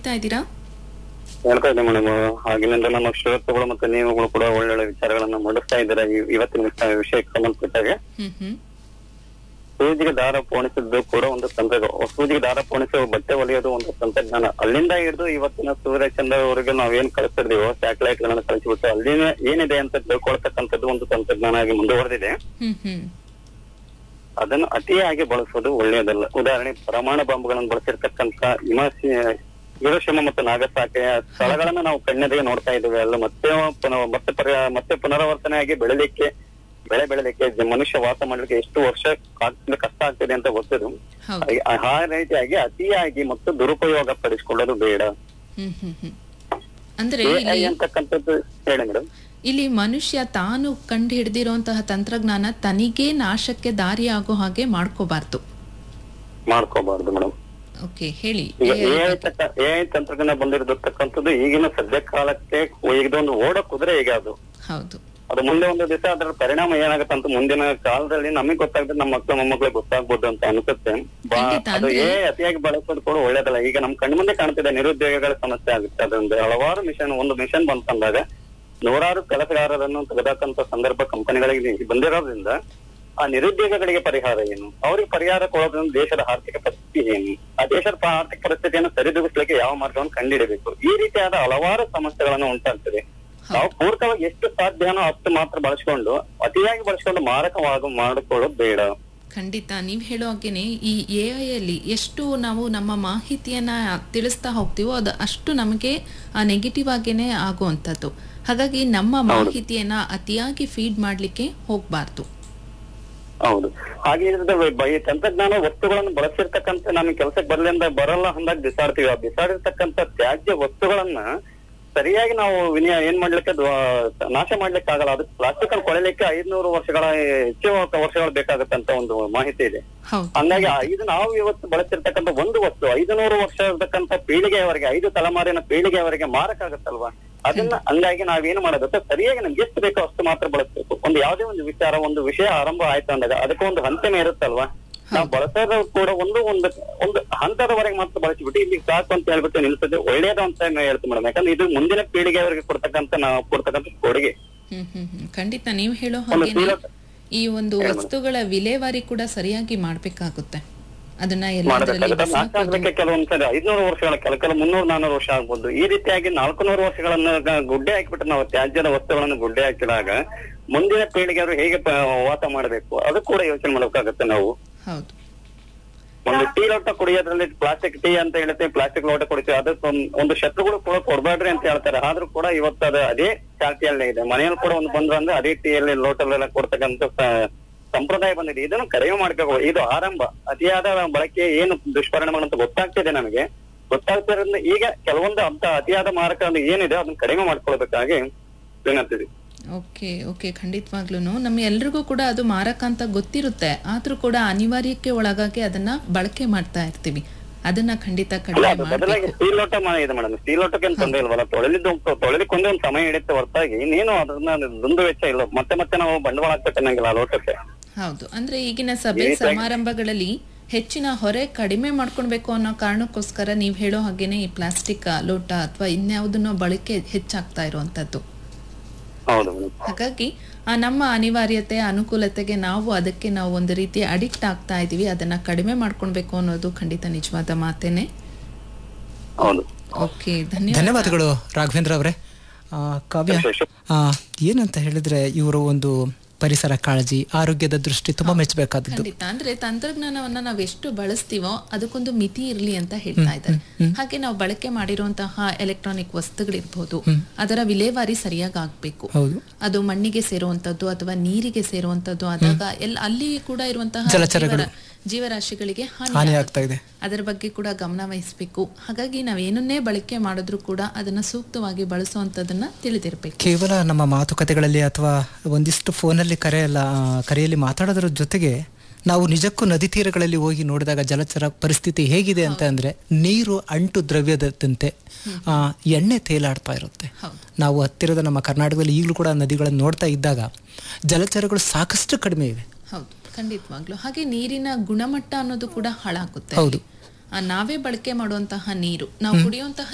ಕೇಳ್ತಾ ಇದ್ದೀರಾ ಹೇಳ್ತಾ ಇದ್ದೆ ಮೇಡಮ್ ಆಗಿನಿಂದ ನಮ್ಮ ಶ್ರೋತೃಗಳು ಮತ್ತೆ ನೀವುಗಳು ಕೂಡ ಒಳ್ಳೊಳ್ಳೆ ವಿಚಾರಗಳನ್ನ ಮಂಡಿಸ್ತಾ ಇದ್ದೀರಾ ಈ- ಇವತ್ತಿನ ವಿಷ- ವಿಷಯಕ್ಕೆ ಸಂಬಂಧಪಟ್ಟಾಗೆ ಹ್ಮ್ ಹ್ಮ್ ಸೂಜಿಗೆ ದಾರ ಪೋಣಿಸಿದ್ದು ಕೂಡ ಒಂದು ತಂತ್ರ ಸೂಜಿಗೆ ದಾರ ಪೋಣಿಸುವ ಬಟ್ಟೆ ಹೊಲಿಯೋದು ಒಂದು ತಂತ್ರಜ್ಞಾನ ಅಲ್ಲಿಂದ ಹಿಡಿದು ಇವತ್ತಿನ ಸೂರ್ಯಚಂದ್ರವರೆಗೆ ನಾವೇನ್ ಕಳಿಸ್ತಿರ್ತೀವೋ ಸ್ಯಾಟಲೈಟ್ ಗಳನ್ನ ಕಳಿಸಿಬಿಟ್ಟು ಅಲ್ಲಿನ ಏನಿದೆ ಅಂತ ತಿಳ್ಕೊಳ್ತಕ್ಕಂಥದ್ದು ಒಂದು ತಂತ್ರಜ್ಞಾನ ಆಗಿ ಮುಂದುವರೆದಿದೆ ಹ್ಮ್ ಹ್ಮ್ ಅದನ್ನು ಅತಿಯಾಗಿ ಬಳಸೋದು ಒಳ್ಳೆಯದಲ್ಲ ಉದಾಹರಣೆ ಪರಮಾಣು ಬಾಂಬ್ಗಳನ್ನು ಬಳಸಿರ್ತಕ್ಕಂಥ ಹಿಮಾಸಿ ಹಿರೋಶಿಮ ಮತ್ತು ನಾಗಸಾಕೆಯ ಸ್ಥಳಗಳನ್ನ ನಾವು ಕಣ್ಣೆದುರಿಗೆ ನೋಡ್ತಾ ಇದ್ದೇವೆ ಅಲ್ಲ ಮತ್ತೆ ಪುನಃ ಮತ್ತೆ ಪರ್ಯ- ಮತ್ತೆ ಪುನರಾವರ್ತನೆ ಆಗಿ ಬೆಳಿಲಿಕ್ಕೆ ಬೆಳೆ ಬೆಳಿಲಿಕ್ಕೆ ಜ- ಮನುಷ್ಯ ವಾಸ ಮಾಡ್ಲಿಕ್ಕೆ ಎಷ್ಟು ವರ್ಷ ಆಗ್ತದೆ ಕಷ್ಟ ಆಗ್ತದೆ ಅಂತ ಗೊತ್ತಿದ್ದು ಹೌದು ಆ- ಆ ರೀತಿಯಾಗಿ ಅತಿಯಾಗಿ ಮತ್ತು ದುರುಪಯೋಗ ಪಡಿಸಿಕೊಳ್ಳೋದು ಬೇಡ ಹ್ಮ್ ಹ್ಮ್ ಹ್ಮ್ ಅಂದ್ರೆ AI ಇಲ್ಲಿ ಅಂತಕ್ಕಂಥದ್ದು ಹೇಳಿ ಮೇಡಮ್ ಇಲ್ಲಿ ಮನುಷ್ಯ ತಾನು ಕಂಡು ಹಿಡಿದಿರುವಂತಹ ತಂತ್ರಜ್ಞಾನ ತನಿಗೇ ನಾಶಕ್ಕೆ ದಾರಿ ಆಗೋ ಹಾಗೆ ಮಾಡ್ಕೋಬಾರ್ದು ಮಾಡ್ಕೋಬಾರ್ದು ಮೇಡಮ್ ಓಕೆ ಹೇಳಿ ಈಗ AI ಎಐ ಎಐ ತಂತ್ರಜ್ಞಾನ ಬಂದಿರತಕ್ಕಂಥದ್ದು ಈಗಿನ ಸದ್ಯ ಕಾಲಕ್ಕೆ ಇದೊಂದು ಓಡ ಕುದುರೆ ಈಗ ಅದು ಹೌದು ಅದು ಮುಂದೆ ಒಂದು ದಿವಸ ಅದರ ಪರಿಣಾಮ ಏನಾಗುತ್ತೆ ಅಂತ ಮುಂದಿನ ಕಾಲದಲ್ಲಿ ನಮಗೆ ಗೊತ್ತಾಗುತ್ತೆ ನಮ್ಮ ಮಕ್ಕಳು ಮೊಮ್ಮಕ್ಕಳಿಗೆ ಗೊತ್ತಾಗ್ಬೋದು ಅಂತ ಅನ್ಸುತ್ತೆ ಬಾ- ಖಂಡಿತ, ಅದು ಅಂದ್ರೆ- ಏ ಅತಿಯಾಗಿ ಬಳಸೋದು ಕೂಡ ಒಳ್ಳೇದಲ್ಲ ಈಗ ನಮ್ ಕಣ್ಣು ಮುಂದೆ ಕಾಣ್ತಿದೆ ನಿರುದ್ಯೋಗಿಗಳ ಸಮಸ್ಯೆ ಆಗುತ್ತೆ ಅದೊಂದು ಹಲವಾರು ಮಿಷನ್ ಒಂದು ಮಿಷನ್ ಬಂತಂದಾಗ ನೂರಾರು ಕೆಲಸಗಾರರನ್ನು ತೆಗೆದಾಕಂತ ಸಂದರ್ಭ ಕಂಪನಿಗಳಿಗೆ ಬಂದಿರೋದ್ರಿಂದ ಆ ನಿರುದ್ಯೋಗಗಳಿಗೆ ಪರಿಹಾರ ಏನು ಅವ್ರಿಗೆ ಪರಿಹಾರ ಕೊಡೋದ್ರಿಂದ ದೇಶದ ಆರ್ಥಿಕ ಪರಿಸ್ಥಿತಿ ಏನು ಆ ದೇಶದ ಪ- ಆರ್ಥಿಕ ಪರಿಸ್ಥಿತಿಯನ್ನು ಸರಿದೂಗಿಸ್ಲಿಕ್ಕೆ ಯಾವ ಮಾರ್ಗವನ್ನು ಕಂಡುಹಿಡಬೇಕು ಈ ರೀತಿಯಾದ ಹಲವಾರು ಸಮಸ್ಯೆಗಳನ್ನು ಉಂಟಾಗ್ತದೆ ನಾವು ಪೂರ್ಣವಾಗಿ ಎಷ್ಟು ಸಾಧ್ಯನೋ ಅಷ್ಟು ಮಾತ್ರ ಬಳಸ್ಕೊಂಡು ಅತಿಯಾಗಿ ಬಳಸ್ಕೊಂಡು ಮಾರಕವಾಗ ಮಾಡಿಕೊಳ್ಳೋದು ಬೇಡ ಖಂಡಿತ ನೀವು ಹೇಳೋ ಹಾಗೇನೆ ಈ ಎ ಅಲ್ಲಿ ಎಷ್ಟು ನಾವು ನಮ್ಮ ಮಾಹಿತಿಯನ್ನ ತಿಳಿಸ್ತಾ ಹೋಗ್ತೀವೋ ಅದು ಅಷ್ಟು ನಮಗೆ ಆ ನೆಗೆಟಿವ್ ಆಗೇನೆ ಆಗುವಂಥದ್ದು ಹಾಗಾಗಿ ನಮ್ಮ ಮಾಹಿತಿಯನ್ನ ಅತಿಯಾಗಿ ಫೀಡ್ ಮಾಡ್ಲಿಕ್ಕೆ ಹೋಗ್ಬಾರ್ದು ಹೌದು ಹಾಗೆ ಇದ್ರದ್ದು ಬ- ಈ ತಂತ್ರಜ್ಞಾನ ವಸ್ತುಗಳನ್ನು ಬಳಸಿರ್ತಕ್ಕಂಥ ನಮಗೆ ಕೆಲಸಕ್ಕೆ ಬರ್ಲಿ ಅಂತ ಬರಲ್ಲ ಅಂದಾಗ ಬಿಸಾಡ್ತೀವಿ ಆ ಬಿಸಾಡಿರ್ತಕ್ಕಂಥ ತ್ಯಾಜ್ಯ ವಸ್ತುಗಳನ್ನ ಸರಿಯಾಗಿ ನಾವು ವಿನಿಯ ಏನ್ ಮಾಡ್ಲಿಕ್ಕೆ ಅದು, ಆ, ನಾಶ ಮಾಡ್ಲಿಕ್ಕೆ ಆಗಲ್ಲ ಅದು ಪ್ಲಾಸ್ಟಿಕ್ ಅಲ್ಲಿ ಕೊಳೆಯಲಿಕ್ಕೆ ಐದ್ನೂರು ವರ್ಷಗಳ ಹೆಚ್ಚು ವರ್ಷಗಳು ಬೇಕಾಗುತ್ತಂತ ಒಂದು ಮಾಹಿತಿ ಇದೆ ಹೌದು ಹಂಗಾಗಿ ಆ ಇದು ನಾವು ಇವತ್ತು ಬಳಸಿರ್ತಕ್ಕಂಥ ಒಂದು ವಸ್ತು ಐದುನೂರು ವರ್ಷ ಇರತಕ್ಕಂಥ ಪೀಳಿಗೆಯವರೆಗೆ ಐದು ತಲೆಮಾರಿನ ಪೀಳಿಗೆಯವರೆಗೆ ಮಾರಕ್ಕಾಗತ್ತಲ್ವಾ ಅದನ್ನ ಹಂಗಾಗಿ ನಾವೇನು ಮಾಡೋದಂತ ಸರಿಯಾಗಿ ನಮ್ಗೆ ಎಷ್ಟು ಬೇಕೋ ಅಷ್ಟು ಮಾತ್ರ ಬಳಸಬೇಕು ಒಂದು ಯಾವುದೇ ಒಂದು ವಿಚಾರ ಒಂದು ವಿಷಯ ಆರಂಭ ಆಯ್ತು ಅಂದಾಗ ಅದಕ್ಕೆ ಒಂದು ಹಂತನೇ ಇರುತ್ತಲ್ವಾ ನಾವು ಬಳಸೋದು ಕೂಡ ಒಂದು ಒಂದು ಒಂದು ಹಂತದವರೆಗೆ ಮಾತ್ರ ಬಳಸಿಬಿಟ್ಟು ಇಲ್ಲಿ ಸಾಕು ಅಂತ ಹೇಳ್ಬಿಟ್ಟು ನಿಲ್ಸೋದು ಒಳ್ಳೇದು ಅಂತ ನಾನು ಹೇಳ್ತೀನಿ ಮೇಡಮ್ ಯಾಕಂದ್ರೆ ಇದು ಮುಂದಿನ ಪೀಳಿಗೆಯವರೆಗೆ ಕೊಡ್ತಕ್ಕಂಥ ನಾವು ಕೊಡ್ತಕ್ಕಂಥ ಕೊಡುಗೆ ಹ್ಮ್ ಹ್ಮ್ ಹ್ಮ್ ಖಂಡಿತ ನೀವು ಹೇಳೋ ಒಂದು ಹಾಗೇನೆ ಸೀಲ- ಈ ಒಂದು ವಸ್ತುಗಳ ವಿಲೇವಾರಿ ಕೂಡ ಸರಿಯಾಗಿ ಮಾಡ್ಬೇಕಾಗುತ್ತೆ ಅದನ್ನ ಎಲ್ಲದರಲ್ಲಿ ಮಾಡಬೇಕಾಗುತ್ತೆ ನಾಶ ಆಗ್ಲಿಕ್ಕೆ ಕೆಲವೊಂದ್ಸರಿ ಐದ್ನೂರು ವರ್ಷಗಳ ಕೆಲ ಕೆಲ ಮುನ್ನೂರು ನಾನೂರು ವರ್ಷ ಆಗ್ಬೋದು ಈ ರೀತಿಯಾಗಿ ನಾಲ್ಕುನೂರು ವರ್ಷಗಳನ್ನ ಗ- ಗುಡ್ಡೆ ಹಾಕಿಬಿಟ್ಟು ನಾವು ತ್ಯಾಜ್ಯದ ವಸ್ತುಗಳನ್ನು ಗುಡ್ಡೆ ಹಾಕಿದಾಗ ಮುಂದಿನ ಪೀಳಿಗೆಯವರು ಹೇಗೆ ಪ- ವಾಸ ಮಾಡಬೇಕು ಅದು ಕೂಡ ಯೋಚನೆ ಮಾಡಬೇಕಾಗುತ್ತೆ ನಾವು ಹೌದು ಒಂದು ಟೀ ಲೋಟ ಕುಡಿಯೋದ್ರಲ್ಲಿ ಪ್ಲಾಸ್ಟಿಕ್ ಟೀ ಅಂತ ಹೇಳ್ತೀವಿ ಪ್ಲಾಸ್ಟಿಕ್ ಲೋಟ ಕುಡಿತೀವಿ ಅದಕ್ಕೆ ಒಂದ್- ಒಂದು ಶತ್ರುಗಳು ಕೂಡ ಕೊಡ್ಬೇಡ್ರಿ ಅಂತ ಹೇಳ್ತಾರೆ ಆದ್ರೂ ಕೂಡ ಇವತ್ತು ಅದು ಅದೇ ಚಾಲ್ತಿಯಲ್ಲೇ ಇದೆ ಮನೆಯಲ್ಲಿ ಕೂಡ ಒಂದು ಬಂದ್ರು ಅಂದ್ರೆ ಅದೇ ಟೀಯಲ್ಲಿ ಲೋಟಲೆಲ್ಲ ಕೊಡ್ತಕ್ಕಂಥ ಸ- ಸಂಪ್ರದಾಯ ಬಂದಿದೆ ಇದನ್ನು ಕಡಿಮೆ ಮಾಡ್ಕೋಬಹುದು ಇದು ಆರಂಭ ಅತಿಯಾದ ಬಳಕೆ ಏನು ದುಷ್ಪರಿಣಾಮಗಳಂತ ಗೊತ್ತಾಗ್ತಿದೆ ನಮಗೆ ಗೊತ್ತಾಗ್ತಿರೋದ್ರಿಂದ ಈಗ ಕೆಲವೊಂದು ಅಂತ ಅತಿಯಾದ ಮಾರಕ ಒಂದು ಏನಿದೆ ಅದನ್ನ ಕಡಿಮೆ ಮಾಡ್ಕೊಳ್ಬೇಕಾಗಿ ವಿನಂತಿದೆ ಓಕೆ ಓಕೆ ಖಂಡಿತವಾಗ್ಲೂ ನಮ್ಮ ಎಲ್ರಿಗೂ ಕೂಡ ಅದು ಮಾರಕ ಅಂತ ಗೊತ್ತಿರುತ್ತೆ ಆದ್ರೂ ಕೂಡ ಅನಿವಾರ್ಯಕ್ಕೆ ಒಳಗಾಗಿ ಅದನ್ನ ಬಳಕೆ ಮಾಡ್ತಾ ಇರ್ತೀವಿ ಅದನ್ನ ಖಂಡಿತ ಅಲ್ಲ ಕಡಿಮೆ ಅದು ಬದಲಾಗಿ ಮಾಡಬೇಕು ಸ್ಟೀಲ್ ಲೋಟ ಮಾ- ಇದೆ ಮೇಡಮ್ ಸ್ಟೀಲ್ ಲೋಟಕ್ಕೆ ಏನ್ ತೊಂದರೆ ಇಲ್ವಲ್ಲ ತೊಳೆಲಿದ್ದು ತೊಳೆಲಿಕ್ಕೊಂದೇ ಒಂದು ಸಮಯ ಹಿಡಿಯುತ್ತೆ ಹೊರತಾಗಿ ಇನ್ನೇನು ಅದನ್ನ ದುಂದು ವೆಚ್ಚ ಇಲ್ಲ ಮತ್ತೆ ಮತ್ತೆ ನಾವು ಬಂಡವಾಳ ಹಾಕ್ಬೇಕನ್ನಂಗಿಲ್ಲ ಆ ಲೋಟಕ್ಕೆ ಹೌದು ಅಂದ್ರೆ ಈಗಿನ ಸಭೆ ಈ ರೀತಿಯಾಗಿ- ಸಮಾರಂಭಗಳಲ್ಲಿ ಹೆಚ್ಚಿನ ಹೊರೆ ಕಡಿಮೆ ಮಾಡ್ಕೊಳ್ಬೇಕು ಅನ್ನೋ ಕಾರಣಕ್ಕೋಸ್ಕರ ನೀವು ಹೇಳೋ ಹಾಗೇನೆ ಈ ಪ್ಲಾಸ್ಟಿಕ್ ಲೋಟ ಅಥವಾ ಇನ್ಯಾವುದನ್ನೋ ಬಳಕೆ ಹೆಚ್ಚಾಗ್ತಾ ಇರುವಂತದ್ದು ಹೌದು ಮೇಡಮ್ ಹಾಗಾಗಿ ಆ ನಮ್ಮ ಅನಿವಾರ್ಯತೆ ಅನುಕೂಲತೆಗೆ ನಾವು ಅದಕ್ಕೆ ನಾವು ಒಂದು ರೀತಿ ಅಡಿಕ್ಟ್ ಆಗ್ತಾ ಇದೀವಿ ಅದನ್ನ ಕಡಿಮೆ ಮಾಡ್ಕೊಳ್ಬೇಕು ಅನ್ನೋದು ಖಂಡಿತ ನಿಜವಾದ ಮಾತೇನೆ ಹೌದು ಓಕೆ ಧನ್ಯವಾದ ಧನ್ಯವಾದಗಳು ರಾಘವೇಂದ್ರ ಅವರೇ ಆ, ಕಾವ್ಯ ವಿಶೇಷ. ಆ, ಏನಂತ ಹೇಳಿದ್ರೆ ಇವರು ಒಂದು ಪರಿಸರ ಕಾಳಜಿ ಆರೋಗ್ಯದ ದೃಷ್ಟಿ ತುಂಬಾ ಮೆಚ್ಚಬೇಕಾದದ್ದು ಖಂಡಿತ ಅಂದ್ರೆ ತಂತ್ರಜ್ಞಾನವನ್ನ ನಾವು ಎಷ್ಟು ಬಳಸ್ತೀವೋ ಅದಕ್ಕೊಂದು ಮಿತಿ ಇರ್ಲಿ ಅಂತ ಹೇಳ್ತಾ ಇದ್ದಾರೆ ಹಾಗೆ ನಾವು ಬಳಕೆ ಮಾಡಿರುವಂತಹ ಎಲೆಕ್ಟ್ರಾನಿಕ್ ವಸ್ತುಗಳಿರ್ಬೋದು ಅದರ ವಿಲೇವಾರಿ ಸರಿಯಾಗಿ ಆಗ್ಬೇಕು ಹೌದು ಅದು ಮಣ್ಣಿಗೆ ಸೇರುವಂತದ್ದು ಅಥವಾ ನೀರಿಗೆ ಸೇರುವಂತದ್ದು ಆದಾಗ ಎಲ್ ಅಲ್ಲಿ ಕೂಡ ಇರುವಂತಹ ಜಲಚರಗಳು. ಜೀವರ- ಜೀವರಾಶಿಗಳಿಗೆ ಹಾನಿ ಹಾನಿ ಆಗುತ್ತೆ. ಆಗ್ತಾ ಇದೆ ಅದರ ಬಗ್ಗೆ ಕೂಡ ಗಮನ ವಹಿಸಬೇಕು ಹಾಗಾಗಿ ನಾವು ಏನನ್ನೇ ಬಳಕೆ ಮಾಡಿದ್ರು ಕೂಡ ಅದನ್ನ ಸೂಕ್ತವಾಗಿ ಬಳಸುವಂತದನ್ನ ತಿಳಿದಿರ್ಬೇಕು ಕೇವಲ ನಮ್ಮ ಮಾತುಕತೆಗಳಲ್ಲಿ ಅಥವಾ ಒಂದಿಷ್ಟು ಫೋನಲ್ಲಿ ಕರೆಯಲ್ಲ ಆ, ಕರೆಯಲ್ಲಿ ಮಾತಾಡೋದ್ರ ಜೊತೆಗೆ ನಾವು ನಿಜಕ್ಕೂ ನದಿ ತೀರಗಳಲ್ಲಿ ಹೋಗಿ ನೋಡಿದಾಗ ಜಲಚರ ಪರಿಸ್ಥಿತಿ ಹೇಗಿದೆ ಅಂತ ಅಂದ್ರೆ ನೀರು ಅಂಟು ದ್ರವ್ಯದಂತೆ ಆ, ಎಣ್ಣೆ ತೇಲಾಡ್ತಾ ಇರುತ್ತೆ ಹೌದು ನಾವು ಹತ್ತಿರದ ನಮ್ಮ ಕರ್ನಾಟಕದಲ್ಲಿ ಈಗಲೂ ಕೂಡ ನದಿಗಳನ್ನು ನೋಡ್ತಾ ಇದ್ದಾಗ ಜಲಚರಗಳು ಸಾಕಷ್ಟು ಕಡಿಮೆ ಇವೆ ಹೌದು ಖಂಡಿತವಾಗ್ಲು ಹಾಗೆ ನೀರಿನ ಗುಣಮಟ್ಟ ಅನ್ನೋದು ಕೂಡ ಹಾಳಾಗುತ್ತೆ ಹೌದು. ಆ, ನಾವೇ ಬಳಕೆ ಮಾಡುವಂತಹ ನೀರು ನಾವು ಕುಡಿಯುವಂತಹ